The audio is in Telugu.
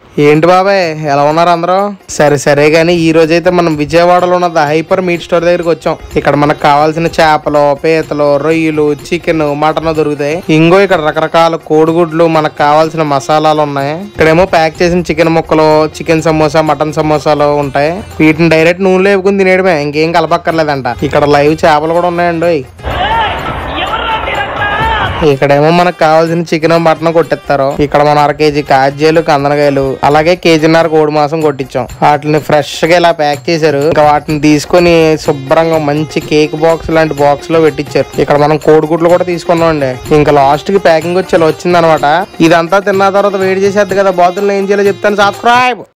ఏంటి బాబాయ్ ఎలా ఉన్నారు అందరూ సరే సరే గానీ ఈ రోజు అయితే మనం విజయవాడలో ఉన్న ద హైపర్ మీట్ స్టోర్ దగ్గరికి వచ్చాం ఇక్కడ మనకు కావాల్సిన చేపలు పీతలు రొయ్యలు చికెన్ మటన్ దొరుకుతాయి ఇంకో ఇక్కడ రకరకాల కోడిగుడ్లు మనకు కావాల్సిన మసాలాలు ఉన్నాయి ఇక్కడేమో ప్యాక్ చేసిన చికెన్ ముక్కలు చికెన్ సమోసా మటన్ సమోసాలు ఉంటాయి వీటిని డైరెక్ట్ నూనెలో వేపుకుని తినేయడమే ఇంకేం కలపక్కర్లేదంట ఇక్కడ లైవ్ చేపలు కూడా ఉన్నాయండి ఓయ్. ఇక్కడేమో మనకు కావాల్సిన చికెన్ మటన్ కొట్టిస్తారు ఇక్కడ మనం అర కేజీ కాజ్యాలు కందనకాయలు అలాగే కేజీన్నర కోడి మాంసం కొట్టించాం వాటిని ఫ్రెష్ గా ఇలా ప్యాక్ చేశారు ఇంకా వాటిని తీసుకొని శుభ్రంగా మంచి కేక్ బాక్స్ లాంటి బాక్స్ లో పెట్టించారు ఇక్కడ మనం కోడిగుడ్లు కూడా తీసుకున్నాం అండి ఇంకా లాస్ట్ కి ప్యాకింగ్ వచ్చి ఇలా వచ్చింది అనమాట ఇదంతా తిన్న తర్వాత వేడి చేసేది కదా బాతుల్లో ఏం చేయాలో చెప్తాను సబ్స్క్రైబ్